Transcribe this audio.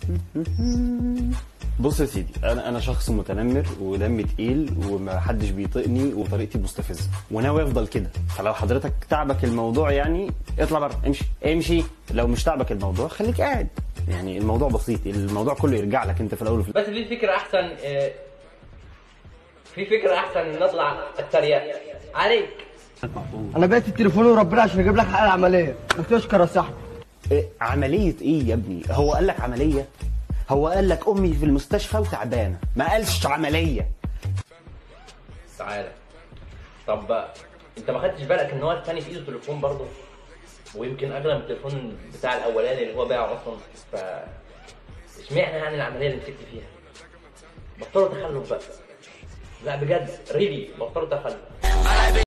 بص يا سيدي انا انا شخص متنمر ودمي تقيل ومحدش بيطيقني وطريقتي مستفزه وناوي افضل كده فلو حضرتك تعبك الموضوع يعني اطلع بره امشي امشي لو مش تعبك الموضوع خليك قاعد يعني الموضوع بسيط الموضوع كله يرجع لك انت في الاول وفي بس في فكرة أحسن آه، في فكرة أحسن نطلع اتريق عليك انا بعت التليفون وربنا عشان اجيب لك حق العمليه وتشكر يا صاحبي إيه عملية ايه يا ابني؟ هو قال لك عملية؟ هو قال لك امي في المستشفى وتعبانة، ما قالش عملية. تعالى طب بقى انت ما خدتش بالك ان هو الثاني في ايده تليفون برضه ويمكن اغلى من التليفون بتاع الاولاني اللي هو باعه اصلا ف اشمعنى يعني العمليه اللي مسكت فيها بطلوا تخلف بقى لا بجد ريلي بطلوا تخلف